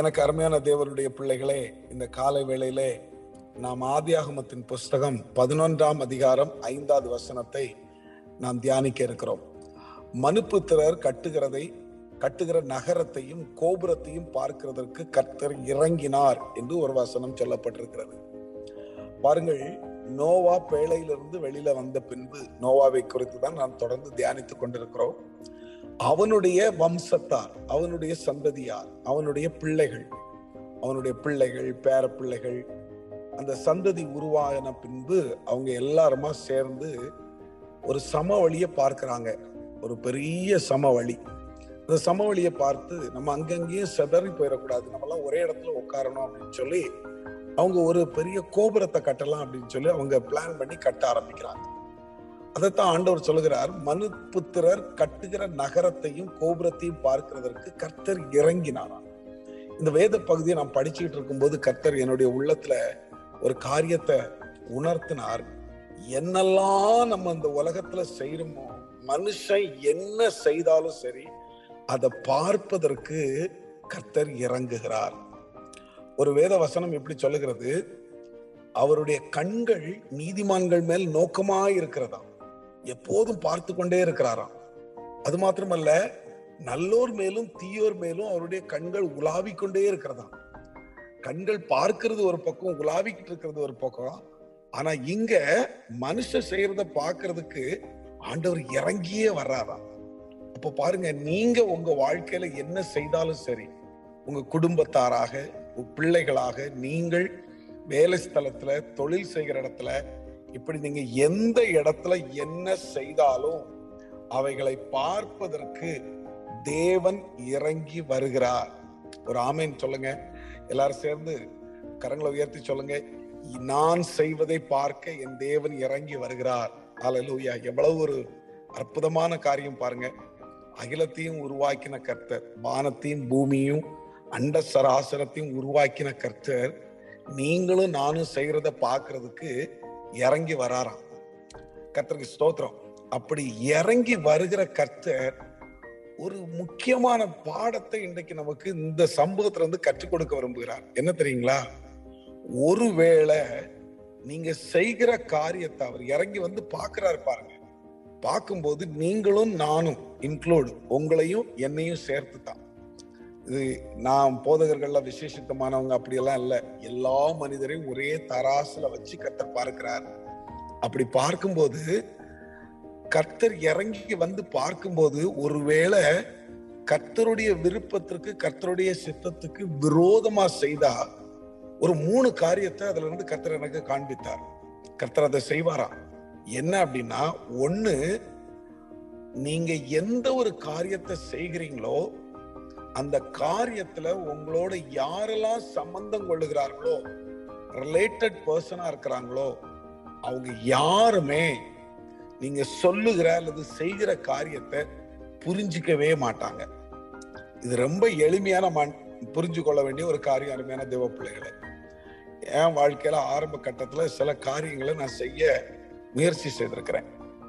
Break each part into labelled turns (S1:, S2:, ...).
S1: எனக்கு அருமையான தேவனுடைய பிள்ளைகளே இந்த காலை வேளையிலே நாம் ஆதியாகமத்தின் புஸ்தகம் பதினொன்றாம் அதிகாரம் ஐந்தாவது வசனத்தை நாம் தியானிக்க இருக்கிறோம் மனுப்புத்திரர் கட்டுகிறதை கட்டுகிற நகரத்தையும் கோபுரத்தையும் பார்க்கிறதற்கு கர்த்தர் இறங்கினார் என்று ஒரு வசனம் சொல்லப்பட்டிருக்கிறது பாருங்கள் நோவா பேழையிலிருந்து வெளியில வந்த பின்பு நோவாவை குறித்து தான் நாம் தொடர்ந்து தியானித்துக் கொண்டிருக்கிறோம் அவனுடைய வம்சத்தார் அவனுடைய சந்ததியார் அவனுடைய பிள்ளைகள் அவனுடைய பிள்ளைகள் பேர பிள்ளைகள் அந்த சந்ததி உருவாகின பின்பு அவங்க எல்லாருமா சேர்ந்து ஒரு சமவழியை பார்க்கறாங்க ஒரு பெரிய சமவழி அந்த சமவெளியை பார்த்து நம்ம அங்கங்கேயும் செதறி போயிடக்கூடாது நம்மலாம் ஒரே இடத்துல உட்காரணும் அப்படின்னு சொல்லி அவங்க ஒரு பெரிய கோபுரத்தை கட்டலாம் அப்படின்னு சொல்லி அவங்க பிளான் பண்ணி கட்ட ஆரம்பிக்கிறாங்க அதைத்தான் ஆண்டவர் சொல்லுகிறார் மனு புத்திரர் கட்டுகிற நகரத்தையும் கோபுரத்தையும் பார்க்கிறதற்கு கர்த்தர் இறங்கினாராம் இந்த வேத பகுதியை நான் படிச்சுக்கிட்டு இருக்கும்போது கர்த்தர் என்னுடைய உள்ளத்துல ஒரு காரியத்தை உணர்த்தினார் என்னெல்லாம் நம்ம இந்த உலகத்துல செய்யறோமோ மனுஷன் என்ன செய்தாலும் சரி அதை பார்ப்பதற்கு கர்த்தர் இறங்குகிறார் ஒரு வேத வசனம் எப்படி சொல்லுகிறது அவருடைய கண்கள் நீதிமான்கள் மேல் நோக்கமாய் இருக்கிறதா எப்போதும் பார்த்து கொண்டே இருக்கிறாராம் அது மாத்திரமல்ல நல்லோர் மேலும் தீயோர் மேலும் அவருடைய கண்கள் உலாவிக் கொண்டே இருக்கிறதா கண்கள் பார்க்கிறது ஒரு பக்கம் உலாவிக்கிட்டு இருக்கிறது ஒரு பக்கம் ஆனா இங்க மனுஷன் செய்யறத பார்க்கிறதுக்கு ஆண்டவர் இறங்கியே வர்றாராம் அப்ப பாருங்க நீங்க உங்க வாழ்க்கையில என்ன செய்தாலும் சரி உங்க குடும்பத்தாராக உங்க பிள்ளைகளாக நீங்கள் வேலை ஸ்தலத்துல தொழில் செய்கிற இடத்துல இப்படி நீங்க எந்த இடத்துல என்ன செய்தாலும் அவைகளை பார்ப்பதற்கு தேவன் இறங்கி வருகிறார் ஒரு ஆமேன் சொல்லுங்க எல்லாரும் சேர்ந்து கரங்களை உயர்த்தி சொல்லுங்க நான் செய்வதை பார்க்க என் தேவன் இறங்கி வருகிறார் அலலூயா எவ்வளவு ஒரு அற்புதமான காரியம் பாருங்க அகிலத்தையும் உருவாக்கின கர்த்தர் வானத்தையும் பூமியும் அண்ட சராசரத்தையும் உருவாக்கின கர்த்தர் நீங்களும் நானும் செய்யறத பார்க்கிறதுக்கு இறங்கி வராராம் கர்த்தருக்கு ஸ்தோத்திரம் அப்படி இறங்கி வருகிற கர்த்தர் ஒரு முக்கியமான பாடத்தை இன்றைக்கு நமக்கு இந்த சம்பவத்துல இருந்து கற்றுக் கொடுக்க விரும்புகிறார் என்ன தெரியுங்களா ஒருவேளை நீங்க செய்கிற காரியத்தை அவர் இறங்கி வந்து பாக்குறாரு பாருங்க பார்க்கும்போது நீங்களும் நானும் இன்க்ளூடு உங்களையும் என்னையும் சேர்த்து தான் இது நான் போதகர்கள்ல விசேஷித்தமானவங்க அப்படியெல்லாம் இல்லை எல்லா மனிதரையும் ஒரே தராசுல வச்சு கர்த்தர் பார்க்கிறார் அப்படி பார்க்கும்போது கர்த்தர் இறங்கி வந்து பார்க்கும்போது ஒருவேளை கர்த்தருடைய விருப்பத்திற்கு கர்த்தருடைய சித்தத்துக்கு விரோதமா செய்தா ஒரு மூணு காரியத்தை அதுல இருந்து கர்த்தர் எனக்கு காண்பித்தார் கர்த்தர் அதை செய்வாராம் என்ன அப்படின்னா ஒண்ணு நீங்க எந்த ஒரு காரியத்தை செய்கிறீங்களோ அந்த காரியத்துல உங்களோட யாரெல்லாம் சம்பந்தம் கொள்ளுகிறார்களோ ரிலேட்டட் பர்சனா இருக்கிறாங்களோ அவங்க யாருமே நீங்க சொல்லுகிற அல்லது செய்கிற காரியத்தை புரிஞ்சிக்கவே மாட்டாங்க இது ரொம்ப எளிமையான மண் புரிஞ்சு கொள்ள வேண்டிய ஒரு காரியம் அருமையான தேவ பிள்ளைகளை என் வாழ்க்கையில ஆரம்ப கட்டத்துல சில காரியங்களை நான் செய்ய முயற்சி செய்திருக்கிறேன்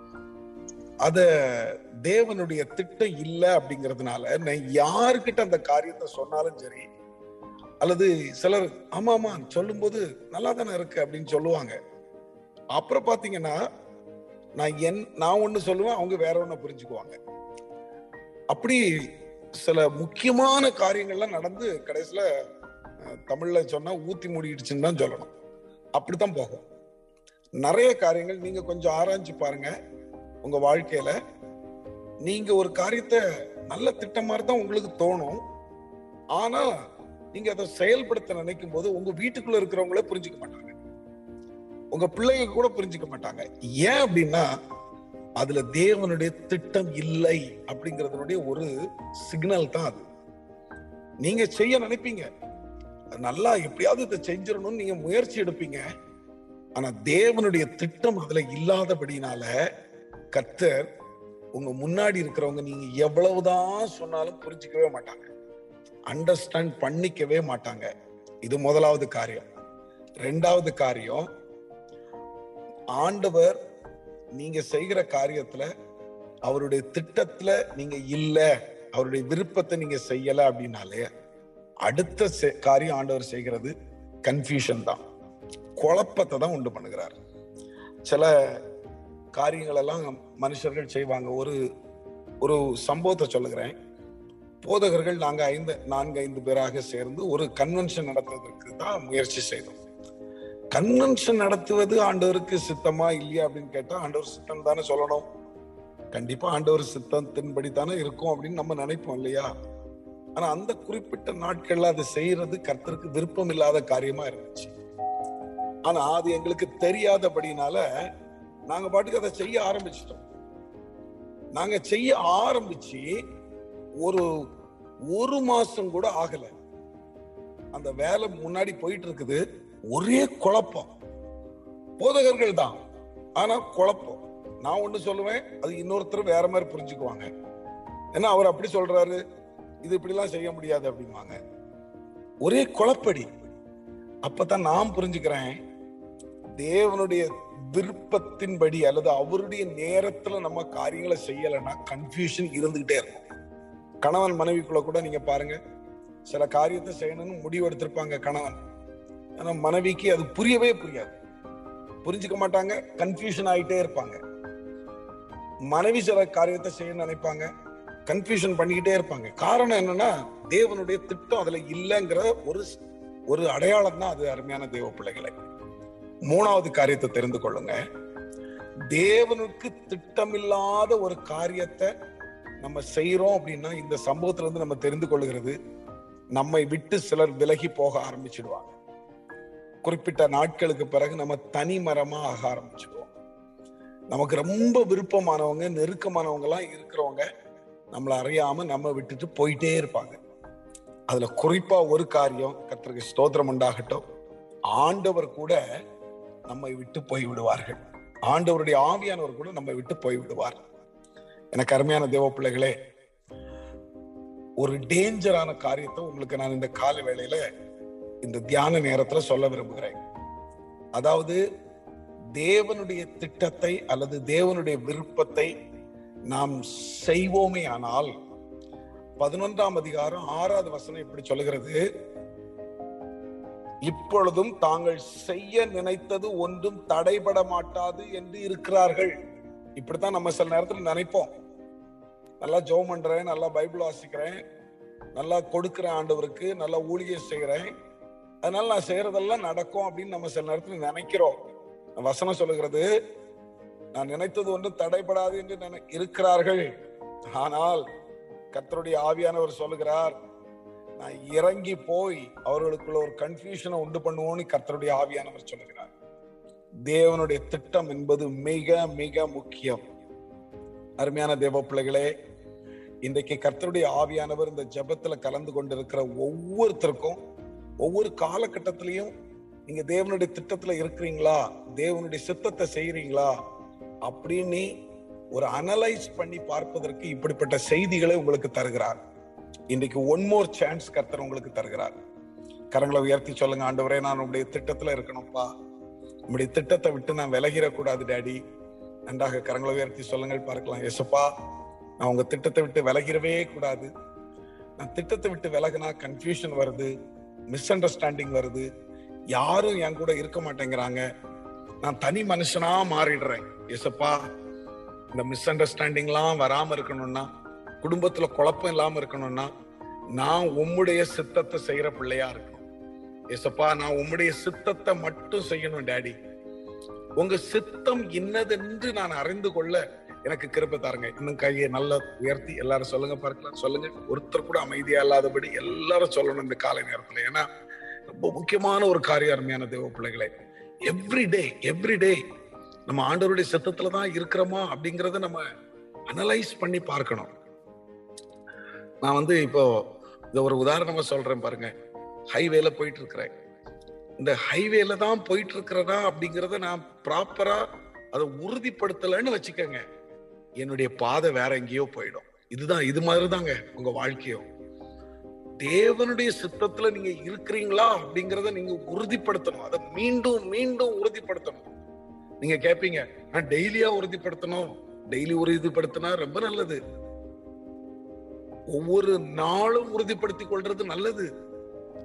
S1: அத தேவனுடைய திட்டம் இல்லை அப்படிங்கிறதுனால நான் யாருக்கிட்ட அந்த காரியத்தை சொன்னாலும் சரி அல்லது சிலர் ஆமா ஆமா சொல்லும்போது நல்லா தானே இருக்கு அப்படின்னு சொல்லுவாங்க அப்புறம் பாத்தீங்கன்னா நான் என் நான் ஒண்ணு சொல்லுவேன் அவங்க வேற ஒண்ணு புரிஞ்சுக்குவாங்க அப்படி சில முக்கியமான காரியங்கள்லாம் நடந்து கடைசியில தமிழ்ல சொன்னா ஊத்தி மூடிடுச்சுன்னு தான் சொல்லணும் அப்படித்தான் போகும் நிறைய காரியங்கள் நீங்க கொஞ்சம் ஆராய்ஞ்சு பாருங்க உங்க வாழ்க்கையில நீங்க ஒரு காரியத்தை நல்ல திட்டம் மாதிரி தான் உங்களுக்கு தோணும் ஆனா நீங்க அதை செயல்படுத்த நினைக்கும் போது உங்க வீட்டுக்குள்ள இருக்கிறவங்களே புரிஞ்சுக்க மாட்டாங்க உங்க பிள்ளைங்க கூட புரிஞ்சுக்க மாட்டாங்க ஏன் அப்படின்னா அதுல தேவனுடைய திட்டம் இல்லை அப்படிங்கறதனுடைய ஒரு சிக்னல் தான் அது நீங்க செய்ய நினைப்பீங்க நல்லா எப்படியாவது இதை செஞ்சிடணும்னு நீங்க முயற்சி எடுப்பீங்க ஆனா தேவனுடைய திட்டம் அதுல இல்லாதபடினால கர்த்தர் உங்க முன்னாடி இருக்கிறவங்க நீங்க எவ்வளவுதான் சொன்னாலும் புரிஞ்சுக்கவே மாட்டாங்க அண்டர்ஸ்டாண்ட் பண்ணிக்கவே மாட்டாங்க இது முதலாவது காரியம் ரெண்டாவது காரியம் ஆண்டவர் நீங்க செய்கிற காரியத்துல அவருடைய திட்டத்துல நீங்க இல்ல அவருடைய விருப்பத்தை நீங்க செய்யல அப்படின்னாலே அடுத்த செ- காரியம் ஆண்டவர் செய்கிறது கன்ஃபியூஷன் தான் குழப்பத்தை தான் உண்டு பண்ணுகிறார் சில காரியங்கள் எல்லாம் மனுஷர்கள் செய்வாங்க ஒரு ஒரு சம்பவத்தை சொல்லுகிறேன் போதகர்கள் நாங்க ஐந்து நான்கு ஐந்து பேராக சேர்ந்து ஒரு கன்வென்ஷன் நடத்துவதற்கு தான் முயற்சி செய்தோம் கன்வென்ஷன் நடத்துவது ஆண்டவருக்கு சித்தமா இல்லையா அப்படின்னு கேட்டா ஆண்டவர் சித்தம் தானே சொல்லணும் கண்டிப்பா ஆண்டவர் சித்தத்தின்படி தானே இருக்கும் அப்படின்னு நம்ம நினைப்போம் இல்லையா ஆனா அந்த குறிப்பிட்ட நாட்கள்ல அதை செய்யறது கர்த்தருக்கு விருப்பம் இல்லாத காரியமா இருந்துச்சு ஆனா அது எங்களுக்கு தெரியாதபடினால நாங்க பாட்டுக்கு அதை செய்ய ஆரம்பிச்சிட்டோம் நாங்க செய்ய ஆரம்பிச்சு ஒரு ஒரு மாசம் கூட ஆகல அந்த வேலை முன்னாடி போயிட்டு இருக்குது ஒரே குழப்பம் போதகர்கள் தான் ஆனா குழப்பம் நான் ஒண்ணு சொல்லுவேன் அது இன்னொருத்தர் வேற மாதிரி புரிஞ்சுக்குவாங்க ஏன்னா அவர் அப்படி சொல்றாரு இது இப்படிலாம் செய்ய முடியாது அப்படிம்பாங்க ஒரே குழப்படி அப்பதான் நான் புரிஞ்சுக்கிறேன் தேவனுடைய விருப்பத்தின்படி அல்லது அவருடைய நேரத்துல நம்ம காரியங்களை செய்யலைன்னா கன்ஃபியூஷன் இருந்துகிட்டே இருக்கும் கணவன் மனைவிக்குள்ள கூட நீங்க பாருங்க சில காரியத்தை செய்யணும்னு முடிவு எடுத்திருப்பாங்க கணவன் ஆனா மனைவிக்கு அது புரியவே புரியாது புரிஞ்சுக்க மாட்டாங்க கன்ஃபியூஷன் ஆயிட்டே இருப்பாங்க மனைவி சில காரியத்தை செய்ய நினைப்பாங்க கன்ஃபியூஷன் பண்ணிக்கிட்டே இருப்பாங்க காரணம் என்னன்னா தேவனுடைய திட்டம் அதுல இல்லைங்கிற ஒரு ஒரு அடையாளம் தான் அது அருமையான தேவ பிள்ளைகளை மூணாவது காரியத்தை தெரிந்து கொள்ளுங்க தேவனுக்கு திட்டமில்லாத ஒரு காரியத்தை நம்ம செய்யறோம் அப்படின்னா இந்த சம்பவத்துல இருந்து நம்ம தெரிந்து கொள்ளுகிறது நம்மை விட்டு சிலர் விலகி போக ஆரம்பிச்சிடுவாங்க குறிப்பிட்ட நாட்களுக்கு பிறகு நம்ம தனி மரமா ஆக ஆரம்பிச்சிடுவோம் நமக்கு ரொம்ப விருப்பமானவங்க நெருக்கமானவங்க எல்லாம் இருக்கிறவங்க நம்மளை அறியாம நம்ம விட்டுட்டு போயிட்டே இருப்பாங்க அதுல குறிப்பா ஒரு காரியம் கர்த்தருக்கு ஸ்தோத்திரம் உண்டாகட்டும் ஆண்டவர் கூட நம்மை விட்டு போய் விடுவார்கள் ஆண்டவருடைய ஆவியானவர் கூட நம்மை விட்டு போய் விடுவார் எனக்கு அருமையான தேவ பிள்ளைகளே ஒரு டேஞ்சரான காரியத்தை உங்களுக்கு நான் இந்த கால வேளையில இந்த தியான நேரத்துல சொல்ல விரும்புகிறேன் அதாவது தேவனுடைய திட்டத்தை அல்லது தேவனுடைய விருப்பத்தை நாம் செய்வோமே ஆனால் பதினொன்றாம் அதிகாரம் ஆறாவது வசனம் இப்படி சொல்லுகிறது இப்பொழுதும் தாங்கள் செய்ய நினைத்தது ஒன்றும் தடைபட மாட்டாது என்று இருக்கிறார்கள் இப்படித்தான் நம்ம சில நேரத்துல நினைப்போம் நல்லா ஜெபம் பண்றேன் நல்லா பைபிள் வாசிக்கிறேன் நல்லா கொடுக்கிறேன் ஆண்டவருக்கு நல்லா ஊழியம் செய்கிறேன் அதனால நான் செய்யறதெல்லாம் நடக்கும் அப்படின்னு நம்ம சில நேரத்துல நினைக்கிறோம் வசனம் சொல்லுகிறது நான் நினைத்தது ஒன்றும் தடைபடாது என்று நினை- இருக்கிறார்கள் ஆனால் கர்த்தருடைய ஆவியானவர் சொல்லுகிறார் நான் இறங்கி போய் அவர்களுக்குள்ள ஒரு கன்ஃபியூஷனை உண்டு பண்ணுவோம்னு கர்த்தருடைய ஆவியானவர் சொல்லுகிறார் தேவனுடைய திட்டம் என்பது மிக மிக முக்கியம் அருமையான தேவ பிள்ளைகளே இன்றைக்கு கர்த்தருடைய ஆவியானவர் இந்த ஜெபத்துல கலந்து கொண்டிருக்கிற ஒவ்வொருத்தருக்கும் ஒவ்வொரு காலகட்டத்திலையும் நீங்க தேவனுடைய திட்டத்துல இருக்கிறீங்களா தேவனுடைய சித்தத்தை செய்யறீங்களா அப்படின்னு ஒரு அனலைஸ் பண்ணி பார்ப்பதற்கு இப்படிப்பட்ட செய்திகளை உங்களுக்கு தருகிறார் இன்றைக்கு ஒன் மோர் சான்ஸ் கர்த்தர் உங்களுக்கு தருகிறார் கரங்களை உயர்த்தி சொல்லுங்க ஆண்டவரே நான் உங்களுடைய திட்டத்துல இருக்கணும்ப்பா உங்களுடைய திட்டத்தை விட்டு நான் விலகிடக்கூடாது டேடி நன்றாக கரங்களை உயர்த்தி சொல்லுங்கள் பார்க்கலாம் எசப்பா நான் உங்க திட்டத்தை விட்டு விலகிடவே கூடாது நான் திட்டத்தை விட்டு விலகினா கன்ஃபியூஷன் வருது மிஸ் அண்டர்ஸ்டாண்டிங் வருது யாரும் என் கூட இருக்க மாட்டேங்கிறாங்க நான் தனி மனுஷனா மாறிடுறேன் எசப்பா இந்த மிஸ் அண்டர்ஸ்டாண்டிங்லாம் வராம இருக்கணும்னா குடும்பத்துல குழப்பம் இல்லாம இருக்கணும்னா நான் உம்முடைய சித்தத்தை செய்யற பிள்ளையா இருக்கணும் எசப்பா நான் உம்முடைய சித்தத்தை மட்டும் செய்யணும் டாடி உங்க சித்தம் இன்னதென்று நான் அறிந்து கொள்ள எனக்கு கிருபை தாருங்க இன்னும் கையை நல்லா உயர்த்தி எல்லாரும் சொல்லுங்க பார்க்கலாம் சொல்லுங்க ஒருத்தர் கூட அமைதியா இல்லாதபடி எல்லாரும் சொல்லணும் இந்த காலை நேரத்துல ஏன்னா ரொம்ப முக்கியமான ஒரு காரியம் அருமையான தேவ பிள்ளைகளே எவ்ரி டே எவ்ரி டே நம்ம ஆண்டவருடைய சித்தத்துல தான் இருக்கிறோமா அப்படிங்கறத நம்ம அனலைஸ் பண்ணி பார்க்கணும் நான் வந்து இப்போ இத ஒரு உதாரணமா சொல்றேன் பாருங்க ஹைவேல போயிட்டு இருக்கிறேன் இந்த ஹைவேல தான் போயிட்டு இருக்கிறதா அப்படிங்கறத நான் ப்ராப்பரா அதை உறுதிப்படுத்தலைன்னு வச்சுக்கோங்க என்னுடைய பாதை வேற எங்கேயோ போயிடும் இதுதான் இது மாதிரி தாங்க உங்க வாழ்க்கையும் தேவனுடைய சித்தத்துல நீங்க இருக்கிறீங்களா அப்படிங்கறத நீங்க உறுதிப்படுத்தணும் அதை மீண்டும் மீண்டும் உறுதிப்படுத்தணும் நீங்க கேட்பீங்க நான் டெய்லியா உறுதிப்படுத்தணும் டெய்லி உறுதிப்படுத்தினா ரொம்ப நல்லது ஒவ்வொரு நாளும் உறுதிப்படுத்திக் கொள்றது நல்லது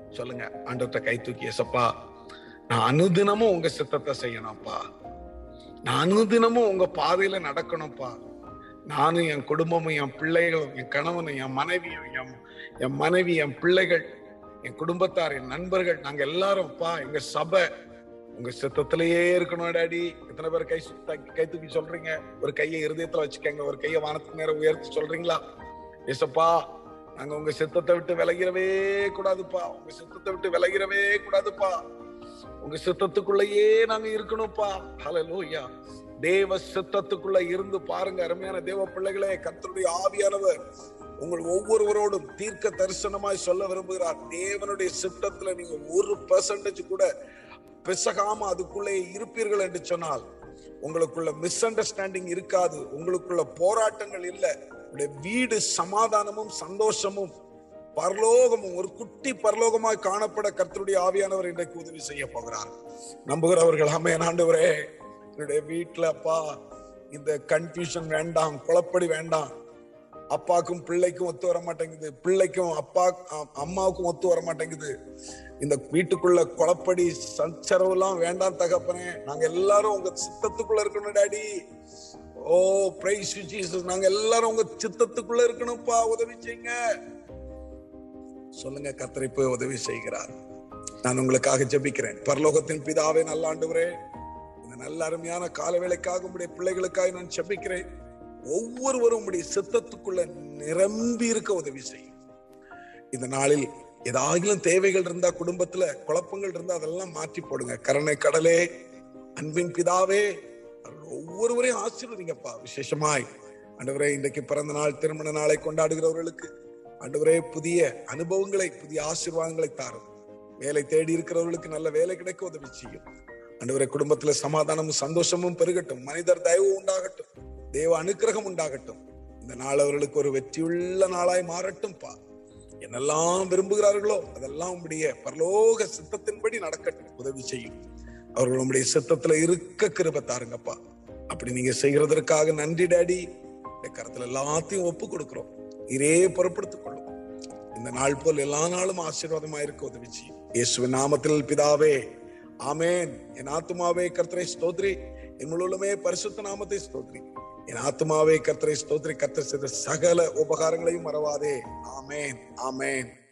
S1: சொல்லுங்க ஆண்டவர்கிட்ட கை தூக்கி ஏசப்பா நான் அனுதினமும் உங்க சித்தத்தை செய்யணும்ப்பா நான் அனுதினமும் உங்க பாதையில நடக்கணும்ப்பா நானும் என் குடும்பமும் என் பிள்ளைகளும் என் கணவனும் என் மனைவியும் என் என் மனைவி என் பிள்ளைகள் என் குடும்பத்தார் என் நண்பர்கள் நாங்க எல்லாரும் அப்பா எங்க சபை உங்க சித்தத்திலேயே இருக்கணும் டாடி எத்தனை பேர் கை சுத்த- கை தூக்கி சொல்றீங்க ஒரு கையை இருதயத்துல வச்சுக்கங்க ஒரு கையை வானத்துக்கு நேரம் உயர்த்தி சொல்றீங்களா ஏசப்பா நாங்க உங்க சித்தத்தை விட்டு விலகிடவே கூடாதுப்பா உங்க சித்தத்தை விட்டு விலகிடவே கூடாதுப்பா உங்க சித்தத்துக்குள்ளேயே நாங்க இருக்கணும்ப்பா ஹalleluya தேவ சித்தத்துக்குள்ள இருந்து பாருங்க அருமையான தேவ பிள்ளைகளே கர்த்தருடைய ஆவியானவர் உங்கள் ஒவ்வொருவரோடும் தீர்க்க தரிசனமாய் சொல்ல விரும்புகிறார் தேவனுடைய சித்தத்துல நீங்க ஒரு பெர்சன்டேஜ் கூட பிசகாம அதுக்குள்ளே இருப்பீர்கள் என்று சொன்னால் உங்களுக்குள்ள மிஸ் அண்டர்ஸ்டாண்டிங் இருக்காது உங்களுக்குள்ள போராட்டங்கள் இல்லை உங்களுடைய வீடு சமாதானமும் சந்தோஷமும் பரலோகமும் ஒரு குட்டி பரலோகமாய் காணப்பட கர்த்தருடைய ஆவியானவர் இன்றைக்கு உதவி செய்ய போகிறார் நம்புகிறவர்கள் அம்மையன் ஆண்டவரே என்னுடைய வீட்டுல அப்பா இந்த கன்ஃபியூஷன் வேண்டாம் குழப்படி வேண்டாம் அப்பாக்கும் பிள்ளைக்கும் ஒத்து வர மாட்டேங்குது பிள்ளைக்கும் அப்பா அ- அம்மாவுக்கும் ஒத்து வர மாட்டேங்குது இந்த வீட்டுக்குள்ள குழப்படி சச்சரவுலாம் வேண்டாம் தகப்பனே நாங்க எல்லாரும் உங்க சித்தத்துக்குள்ள இருக்கணும் டாடி ஓ பிரைஸ் ஜீசஸ் நாங்க எல்லாரும் உங்க சித்தத்துக்குள்ள இருக்கணும்ப்பா உதவி செய்யுங்க சொல்லுங்க கத்தரை போய் உதவி செய்கிறார் நான் உங்களுக்காக ஜெபிக்கிறேன் பரலோகத்தின் பிதாவே நல்ல ஆண்டவரே இந்த நல்ல அருமையான காலவேளைக்காக உங்களுடைய பிள்ளைகளுக்காக நான் ஜெபிக்கிறேன் ஒவ்வொருவரும் உங்களுடைய சித்தத்துக்குள்ள நிரம்பி இருக்க உதவி செய்யும் இந்த நாளில் ஏதாகிலும் தேவைகள் இருந்தா குடும்பத்துல குழப்பங்கள் இருந்தா அதெல்லாம் மாற்றி போடுங்க கருணை கடலே அன்பின் பிதாவே அவர்கள் ஒவ்வொருவரையும் ஆசீர்வதிங்கப்பா விசேஷமாய் ஆண்டவரே இன்றைக்கு பிறந்த நாள் திருமண நாளை கொண்டாடுகிறவர்களுக்கு ஆண்டவரே புதிய அனுபவங்களை புதிய ஆசீர்வாதங்களை தாரும் வேலை தேடி இருக்கிறவர்களுக்கு நல்ல வேலை கிடைக்க உதவி செய்யும் ஆண்டவரே குடும்பத்துல சமாதானமும் சந்தோஷமும் பெருகட்டும் மனிதர் தயவு உண்டாகட்டும் தேவ அனுக்கிரகம் உண்டாகட்டும் இந்த நாள் அவர்களுக்கு ஒரு வெற்றியுள்ள நாளாய் மாறட்டும்பா என்னெல்லாம் விரும்புகிறார்களோ அதெல்லாம் உம்முடைய பரலோக சித்தத்தின்படி நடக்கட்டும் உதவி செய்யும் அவர்கள் உம்முடைய சித்தத்துல இருக்க கிருபை தாருங்கப்பா அப்படி நீங்க செய்கிறதற்காக நன்றி டாடி இந்த கருத்துல எல்லாத்தையும் ஒப்பு கொடுக்கிறோம் இதே பொறுப்படுத்திக் கொள்ளும் இந்த நாள் போல் எல்லா நாளும் ஆசீர்வாதமா இருக்க உதவி செய்யும் இயேசுவின் நாமத்தில் பிதாவே ஆமென் என் ஆத்துமாவே கர்த்தரை ஸ்தோத்ரி என் முழுவதுமே பரிசுத்த நாமத்தை ஸ்தோத்ரி என் ஆத்துமாவே கர்த்தரை ஸ்தோத்ரி கர்த்தர் செய்த சகல உபகாரங்களையும் மறவாதே ஆமென் ஆமென்